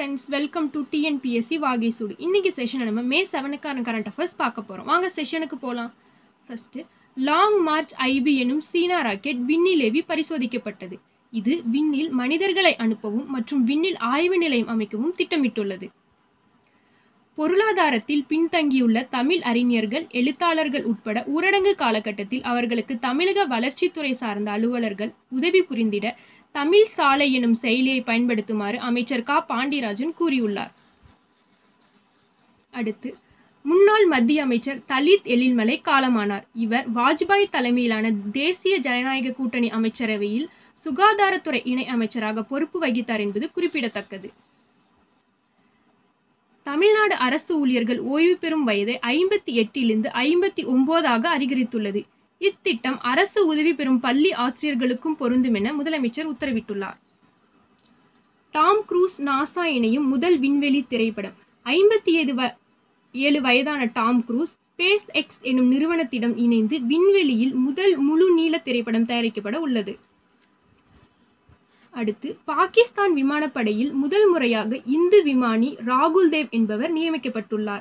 friends welcome to TNPSC வாகேசூடு இன்னைக்கு செஷனில் நம்ம மே செவனுக்கான கரண்ட் அஃபேர்ஸ் பார்க்க போகிறோம் வாங்க செஷனுக்கு போகலாம் ஃபர்ஸ்ட் லாங் மார்ச் ஐபி எனும் சீனா ராக்கெட் விண்ணிலேவி பரிசோதிக்கப்பட்டது இது விண்ணில் மனிதர்களை அனுப்பவும் மற்றும் விண்ணில் ஆய்வு நிலையம் அமைக்கவும் திட்டமிட்டுள்ளது பொருளாதாரத்தில் பின்தங்கியுள்ள தமிழ் அறிஞர்கள் எழுத்தாளர்கள் உட்பட ஊரடங்கு காலகட்டத்தில் அவர்களுக்கு தமிழக வளர்ச்சித்துறை சார்ந்த அலுவலர்கள் உதவி புரிந்திட தமிழ் சாலை எனும் செயலியை பயன்படுத்துமாறு அமைச்சர் க பாண்டியராஜன் கூறியுள்ளார் அடுத்து முன்னாள் மத்திய அமைச்சர் தலித் எழில்மலை காலமானார் இவர் வாஜ்பாய் தலைமையிலான தேசிய ஜனநாயக கூட்டணி அமைச்சரவையில் சுகாதாரத்துறை இணை அமைச்சராக பொறுப்பு வகித்தார் என்பது குறிப்பிடத்தக்கது தமிழ்நாடு அரசு ஊழியர்கள் ஓய்வு பெறும் வயதை ஐம்பத்தி எட்டிலிருந்து ஐம்பத்தி ஒன்பதாக அதிகரித்துள்ளது இத்திட்டம் அரசு உதவி பெறும் பள்ளி ஆசிரியர்களுக்கும் பொருந்தும் என முதலமைச்சர் உத்தரவிட்டுள்ளார் டாம் குரூஸ் நாசா இணையும் முதல் விண்வெளி திரைப்படம் ஐம்பத்தி ஏழு வ ஏழு வயதான டாம் குரூஸ் ஸ்பேஸ் எக்ஸ் எனும் நிறுவனத்திடம் இணைந்து விண்வெளியில் முதல் முழு நீள திரைப்படம் தயாரிக்கப்பட உள்ளது அடுத்து பாகிஸ்தான் விமானப்படையில் முதல் முறையாக இந்து விமானி ராகுல் தேவ் என்பவர் நியமிக்கப்பட்டுள்ளார்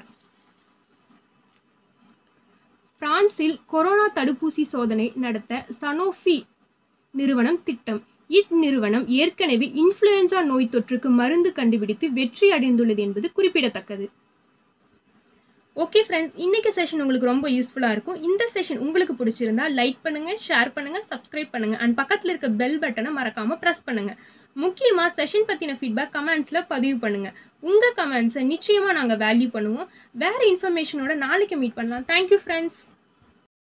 பிரான்சில் கொரோனா தடுப்பூசி சோதனை நடத்த சனோஃபி நிறுவனம் திட்டம் இந்நிறுவனம் ஏற்கனவே இன்ஃப்ளூயன்சா நோய் தொற்றுக்கு மருந்து கண்டுபிடித்து வெற்றி அடைந்துள்ளது என்பது குறிப்பிடத்தக்கது ஓகே ஃப்ரெண்ட்ஸ் இன்னைக்கு செஷன் உங்களுக்கு ரொம்ப யூஸ்ஃபுல்லாக இருக்கும் இந்த செஷன் உங்களுக்கு பிடிச்சிருந்தா லைக் பண்ணுங்க ஷேர் பண்ணுங்க சப்ஸ்கிரைப் பண்ணுங்க அண்ட் பக்கத்தில் இருக்க பெல் பட்டனை மறக்காம ப்ரெஸ் பண்ணுங்க முக்கியமாக செஷன் பற்றின ஃபீட்பேக் கமெண்ட்ஸில் பதிவு பண்ணுங்க உங்கள் கமெண்ட்ஸை நிச்சயமாக நாங்கள் வேல்யூ பண்ணுவோம் வேறு இன்ஃபர்மேஷனோட நாளைக்கு மீட் பண்ணலாம் தேங்க்யூ ஃப்ரெண்ட்ஸ்